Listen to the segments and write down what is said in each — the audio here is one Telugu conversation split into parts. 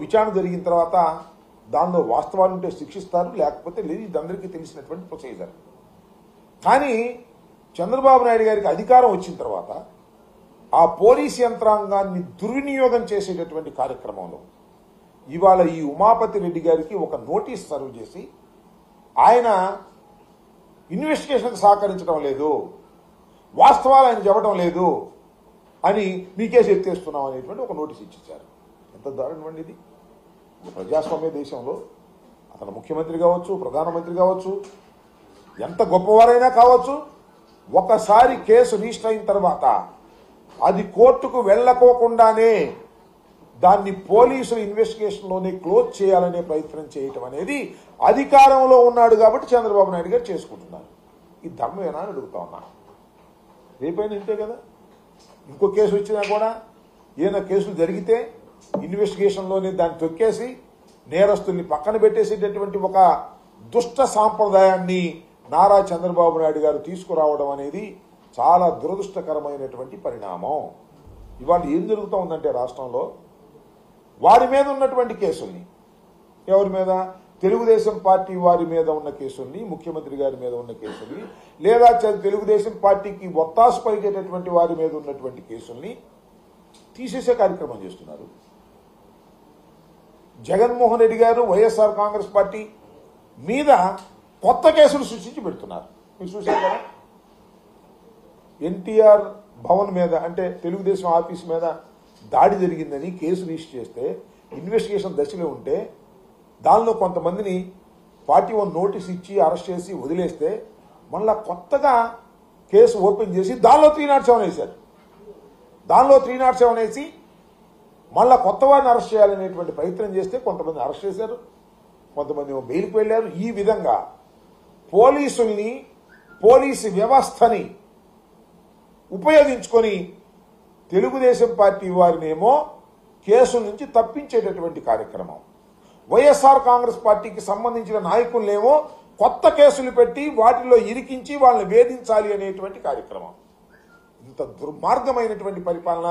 విచారణ జరిగిన తర్వాత దానిలో వాస్తవాలు ఉంటే శిక్షిస్తారు లేకపోతే లేదు ఇది అందరికీ తెలిసినటువంటి ప్రొసీజర్ కానీ చంద్రబాబు నాయుడు గారికి అధికారం వచ్చిన తర్వాత ఆ పోలీస్ యంత్రాంగాన్ని దుర్వినియోగం చేసేటటువంటి కార్యక్రమంలో ఇవాళ ఈ ఉమాపతి రెడ్డి గారికి ఒక నోటీస్ సర్వ్ చేసి ఆయన ఇన్వెస్టిగేషన్కి సహకరించడం లేదు వాస్తవాలు ఆయన చెప్పడం లేదు అని మీకేసి ఎత్తేస్తున్నాం అనేటువంటి ఒక నోటీస్ ఇచ్చేశారు ఎంత దారుణం అండి ఇది ఒక ప్రజాస్వామ్య దేశంలో అతను ముఖ్యమంత్రి కావచ్చు ప్రధానమంత్రి కావచ్చు ఎంత గొప్పవారైనా కావచ్చు ఒకసారి కేసు రిజిస్టర్ అయిన తర్వాత అది కోర్టుకు వెళ్ళకోకుండానే దాన్ని పోలీసులు ఇన్వెస్టిగేషన్లోనే క్లోజ్ చేయాలనే ప్రయత్నం చేయటం అనేది అధికారంలో ఉన్నాడు కాబట్టి చంద్రబాబు నాయుడు గారు చేసుకుంటున్నారు ఈ ధర్మమేనా అని అడుగుతా ఉన్నా రేపైనా ఇంతే కదా ఇంకో కేసు వచ్చినా కూడా ఏదైనా కేసులు జరిగితే ఇన్వెస్టిగేషన్లోనే దాన్ని తొక్కేసి నేరస్తుల్ని పక్కన పెట్టేసేటటువంటి ఒక దుష్ట సాంప్రదాయాన్ని నారా చంద్రబాబు నాయుడు గారు తీసుకురావడం అనేది చాలా దురదృష్టకరమైనటువంటి పరిణామం ఇవాళ ఏం జరుగుతూ ఉందంటే రాష్ట్రంలో వారి మీద ఉన్నటువంటి కేసుల్ని ఎవరి మీద తెలుగుదేశం పార్టీ వారి మీద ఉన్న కేసుల్ని ముఖ్యమంత్రి గారి మీద ఉన్న కేసుల్ని లేదా చ- తెలుగుదేశం పార్టీకి ఒత్తాసు పలికేటటువంటి వారి మీద ఉన్నటువంటి కేసుల్ని తీసేసే కార్యక్రమం చేస్తున్నారు జగన్మోహన్ రెడ్డి గారు వైఎస్ఆర్ కాంగ్రెస్ పార్టీ మీద కొత్త కేసులు సృష్టించి పెడుతున్నారు మీరు చూశారు కదా ఎన్టీఆర్ భవన్ మీద అంటే తెలుగుదేశం ఆఫీస్ మీద దాడి జరిగిందని కేసు రిజిస్టర్ చేస్తే ఇన్వెస్టిగేషన్ దశలో ఉంటే దానిలో కొంతమందిని పార్టీ వన్ నోటీస్ ఇచ్చి అరెస్ట్ చేసి వదిలేస్తే మళ్ళా కొత్తగా కేసు ఓపెన్ చేసి దానిలో త్రీ నాట్ సెవెన్ వేశారు దానిలో త్రీ నాట్ సెవెన్ వేసి మళ్ళా కొత్త వారిని అరెస్ట్ చేయాలనేటువంటి ప్రయత్నం చేస్తే కొంతమంది అరెస్ట్ చేశారు కొంతమంది ఏమో బెయిల్కి వెళ్ళారు ఈ విధంగా పోలీసుల్ని పోలీసు వ్యవస్థని ఉపయోగించుకొని తెలుగుదేశం పార్టీ వారినేమో కేసుల నుంచి తప్పించేటటువంటి కార్యక్రమం వైఎస్ఆర్ కాంగ్రెస్ పార్టీకి సంబంధించిన నాయకులనేమో కొత్త కేసులు పెట్టి వాటిలో ఇరికించి వాళ్ళని వేధించాలి అనేటువంటి కార్యక్రమం ఇంత దుర్మార్గమైనటువంటి పరిపాలన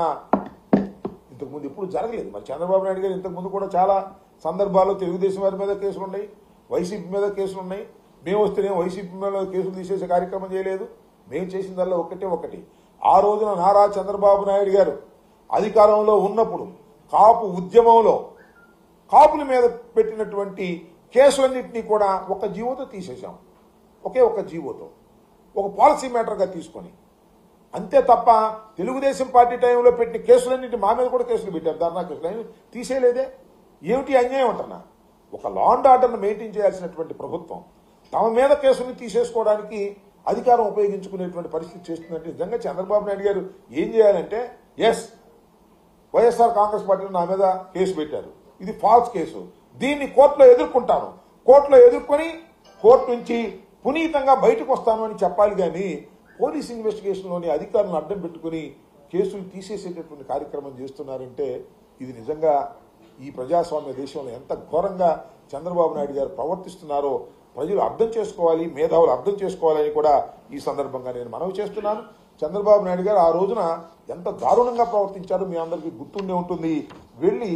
ఇంతకుముందు ఎప్పుడు జరగలేదు మరి చంద్రబాబు నాయుడు గారు ఇంతకుముందు కూడా చాలా సందర్భాల్లో తెలుగుదేశం వారి మీద కేసులు ఉన్నాయి వైసీపీ మీద కేసులు ఉన్నాయి మేము వస్తేనే వైసీపీ మీద కేసులు తీసేసే కార్యక్రమం చేయలేదు మేము చేసిందల్లా ఒకటే ఒకటి ఆ రోజున నారా చంద్రబాబు నాయుడు గారు అధికారంలో ఉన్నప్పుడు కాపు ఉద్యమంలో కాపుల మీద పెట్టినటువంటి కేసులన్నింటినీ కూడా ఒక జీవోతో తీసేశాం ఒకే ఒక జీవోతో ఒక పాలసీ మ్యాటర్గా తీసుకొని అంతే తప్ప తెలుగుదేశం పార్టీ టైంలో పెట్టిన కేసులన్నింటి మా మీద కూడా కేసులు పెట్టారు ధర్నా కేసులు అయినా తీసేయలేదే ఏమిటి అన్యాయం అంటున్నా ఒక లా అండ్ ఆర్డర్ను మెయింటైన్ చేయాల్సినటువంటి ప్రభుత్వం తమ మీద కేసుని తీసేసుకోవడానికి అధికారం ఉపయోగించుకునేటువంటి పరిస్థితి చేస్తుందంటే నిజంగా చంద్రబాబు నాయుడు గారు ఏం చేయాలంటే ఎస్ వైఎస్ఆర్ కాంగ్రెస్ పార్టీలో నా మీద కేసు పెట్టారు ఇది ఫాల్స్ కేసు దీన్ని కోర్టులో ఎదుర్కొంటాను కోర్టులో ఎదుర్కొని కోర్టు నుంచి పునీతంగా బయటకు వస్తాను అని చెప్పాలి కానీ పోలీస్ ఇన్వెస్టిగేషన్లోని అధికారులను అడ్డం పెట్టుకుని కేసులు తీసేసేటటువంటి కార్యక్రమం చేస్తున్నారంటే ఇది నిజంగా ఈ ప్రజాస్వామ్య దేశంలో ఎంత ఘోరంగా చంద్రబాబు నాయుడు గారు ప్రవర్తిస్తున్నారో ప్రజలు అర్థం చేసుకోవాలి మేధావులు అర్థం చేసుకోవాలని కూడా ఈ సందర్భంగా నేను మనవి చేస్తున్నాను చంద్రబాబు నాయుడు గారు ఆ రోజున ఎంత దారుణంగా ప్రవర్తించారో మీ అందరికీ గుర్తుండే ఉంటుంది వెళ్ళి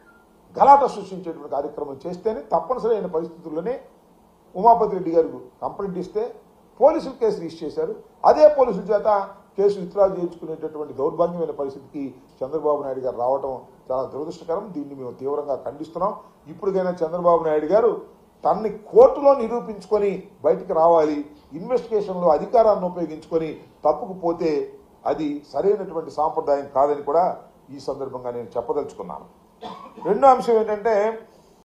గలాట సృష్టించేటువంటి కార్యక్రమం చేస్తేనే తప్పనిసరి అయిన పరిస్థితుల్లోనే ఉమాపతి రెడ్డి గారు కంప్లైంట్ ఇస్తే పోలీసులు కేసు రిజిస్టర్ చేశారు అదే పోలీసుల చేత కేసు విత్డ్రా చేయించుకునేటటువంటి దౌర్భాగ్యమైన పరిస్థితికి చంద్రబాబు నాయుడు గారు రావటం చాలా దురదృష్టకరం దీన్ని మేము తీవ్రంగా ఖండిస్తున్నాం ఇప్పటికైనా చంద్రబాబు నాయుడు గారు తనని కోర్టులో నిరూపించుకొని బయటికి రావాలి ఇన్వెస్టిగేషన్లో అధికారాన్ని ఉపయోగించుకొని తప్పుకు పోతే అది సరైనటువంటి సాంప్రదాయం కాదని కూడా ఈ సందర్భంగా నేను చెప్పదలుచుకున్నాను రెండో అంశం ఏంటంటే